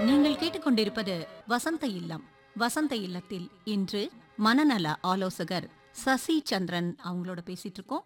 நீங்கள் கேட்டுக்கொண்டிருப்பது வசந்த இல்லம் வசந்த இல்லத்தில் இன்று மனநல ஆலோசகர் சசி சந்திரன் அவங்களோட பேசிட்டு இருக்கோம்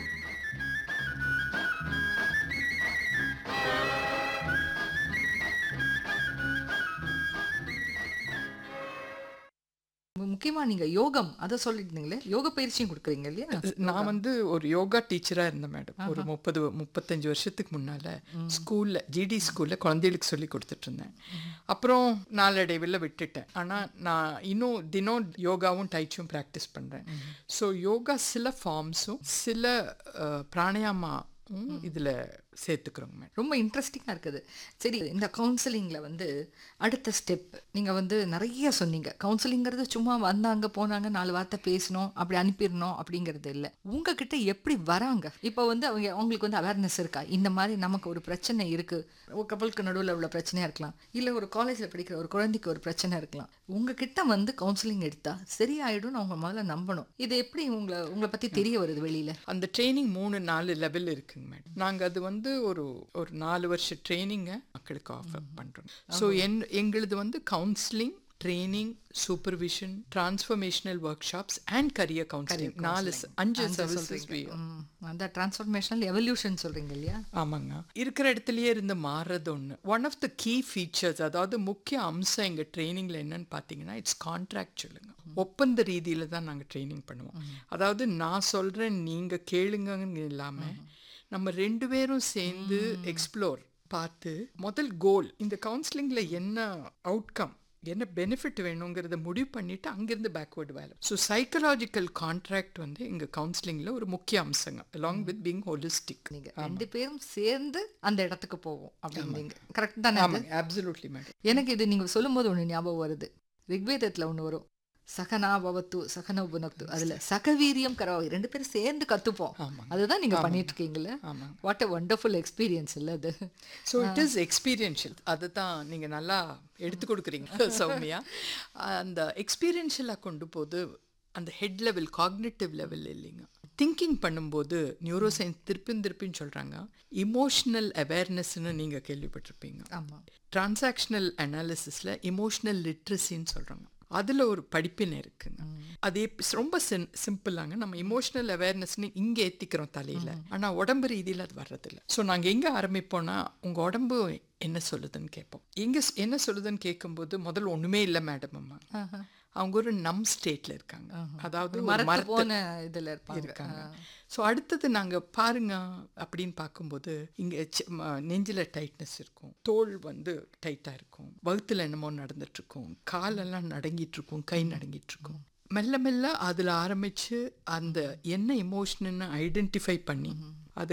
முக்கியமா நீங்க யோகம் அதை சொல்லிருந்தீங்களே யோக பயிற்சியும் கொடுக்குறீங்க இல்லையா நான் வந்து ஒரு யோகா டீச்சரா இருந்தேன் மேடம் ஒரு முப்பது முப்பத்தஞ்சு வருஷத்துக்கு முன்னால ஸ்கூல்ல ஜிடி ஸ்கூல்ல குழந்தைகளுக்கு சொல்லி கொடுத்துட்டு இருந்தேன் அப்புறம் நாளடைவில் விட்டுட்டேன் ஆனா நான் இன்னும் தினம் யோகாவும் டைச்சும் ப்ராக்டிஸ் பண்றேன் ஸோ யோகா சில ஃபார்ம்ஸும் சில அஹ், பிராணாயாமாவும் இதுல சேர்த்துக்கிறோங்க மேடம் ரொம்ப இன்ட்ரெஸ்டிங்காக இருக்குது சரி இந்த கவுன்சிலிங்கில் வந்து அடுத்த ஸ்டெப் நீங்கள் வந்து நிறைய சொன்னீங்க கவுன்சிலிங்கிறது சும்மா வந்தாங்க போனாங்க நாலு வார்த்தை பேசணும் அப்படி அனுப்பிடணும் அப்படிங்கிறது இல்லை உங்ககிட்ட எப்படி வராங்க இப்போ வந்து அவங்க அவங்களுக்கு வந்து அவேர்னஸ் இருக்கா இந்த மாதிரி நமக்கு ஒரு பிரச்சனை இருக்குது ஒரு கப்பலுக்கு நடுவில் உள்ள பிரச்சனையாக இருக்கலாம் இல்லை ஒரு காலேஜில் படிக்கிற ஒரு குழந்தைக்கு ஒரு பிரச்சனை இருக்கலாம் உங்ககிட்ட வந்து கவுன்சிலிங் எடுத்தா சரியாயிடும்னு அவங்க முதல்ல நம்பணும் இது எப்படி உங்களை உங்களை பற்றி தெரிய வருது வெளியில் அந்த ட்ரைனிங் மூணு நாலு லெவல் இருக்குங்க மேடம் நாங்க அது வந்து ஒரு ஒரு நாலு வருஷ ட்ரைனிங்கை மக்களுக்கு ஆஃபர் பண்றோம் ஸோ என் எங்களுது வந்து counselling training supervision transformational workshops and career counselling நாலு ச- அஞ்சு சர்வீசஸ் ம், அந்த டிரான்ஸ்ஃபர்மேஷனல் எவல்யூஷன் சொல்கிறீங்க இல்லையா ஆமாங்க இருக்கிற இடத்துலயே இருந்து மாறுறது ஒன்று one of the key features அதாவது முக்கிய அம்சம் எங்கள் ட்ரைனிங்கில் என்னன்னு பார்த்தீங்கன்னா இட்ஸ் கான்ட்ராக்சுவலுங்க ஒப்பந்த ரீதியில் தான் நாங்கள் ட்ரைனிங் பண்ணுவோம் அதாவது நான் சொல்கிறேன் நீங்கள் கேளுங்கன்னு இல்லாமல் நம்ம ரெண்டு பேரும் சேர்ந்து எக்ஸ்ப்ளோர் பார்த்து முதல் கோல் இந்த கவுன்சிலிங்கில் என்ன அவுட்கம் என்ன பெனிஃபிட் வேணுங்கிறத முடிவு பண்ணிட்டு அங்கிருந்து பேக்வேர்டு வேலை ஸோ சைக்கலாஜிக்கல் கான்ட்ராக்ட் வந்து எங்கள் கவுன்சிலிங்கில் ஒரு முக்கிய அம்சங்க அலாங் வித் பீங் ஹோலிஸ்டிக் நீங்க ரெண்டு பேரும் சேர்ந்து அந்த இடத்துக்கு போவோம் அப்படின்னீங்க கரெக்ட் தானே அது? ஆமாங்க அப்சல்யூட்லி மேடம் எனக்கு இது நீங்க சொல்லும்போது ஒண்ணு ஞாபகம் வருது ரிக்வேதத்துல ஒண்ணு வரும் சகனா பவத்து சகன உபனக்து அதுல சகவீரியம் கரவாய் ரெண்டு பேரும் சேர்ந்து கத்துப்போம் ஆமாங்க. அதுதான் நீங்க பண்ணிட்டு இருக்கீங்கல்ல ஆமாங்க. வாட் அ வண்டர்ஃபுல் எக்ஸ்பீரியன்ஸ் இல்ல அது ஸோ இட் இஸ் எக்ஸ்பீரியன்ஷியல் அதுதான் நீங்கள் நல்லா எடுத்து கொடுக்குறீங்க சௌமியா அந்த எக்ஸ்பீரியன்ஷியலாக கொண்டு போது அந்த ஹெட் லெவல் காக்னிட்டிவ் லெவல் இல்லைங்க திங்கிங் பண்ணும்போது நியூரோ சயின்ஸ் திருப்பியும் திருப்பியும் சொல்கிறாங்க இமோஷனல் அவேர்னஸ்னு நீங்கள் கேள்விப்பட்டிருப்பீங்க ஆமா டிரான்சாக்ஷனல் அனாலிசிஸில் இமோஷனல் லிட்ரஸின்னு சொல்கிறாங்க அதில் ஒரு படிப்பினை இருக்குங்க அது எப்~ ரொம்ப சிம் சிம்பிளாங்க நம்ம இமோஷனல் அவேர்னஸ்னு இங்கே ஏற்றிக்கிறோம் தலையில் ஆனால் உடம்பு ரீதியில் அது வர்றதில்ல ஸோ நாங்கள் எங்கே ஆரம்பிப்போம்னா உங்கள் உடம்பு என்ன சொல்லுதுன்னு கேட்போம் எங்கே என்ன சொல்லுதுன்னு கேட்கும்போது முதல்ல ஒன்றுமே இல்லை மேடம் அம்மா அவங்க ஒரு நம் ஸ்டேட்டில் இருக்காங்க அதாவது ஒரு மரத்து மரத்து போன இதுல இருப்பாங்க இருக்காங்க ஸோ அடுத்தது நாங்கள் பாருங்க அப்படின்னு பார்க்கும்போது இங்கே நெஞ்சில் டைட்னஸ் இருக்கும் தோல் வந்து டைட்டாக இருக்கும் வகுத்துல என்னமோ நடந்துட்டு இருக்கும் காலெல்லாம் நடுங்கிட்டு இருக்கும் கை நடுங்கிட்டு இருக்கும் மெல்ல மெல்ல அதில் ஆரம்பித்து அந்த என்ன இமோஷன்னு ஐடென்டிஃபை பண்ணி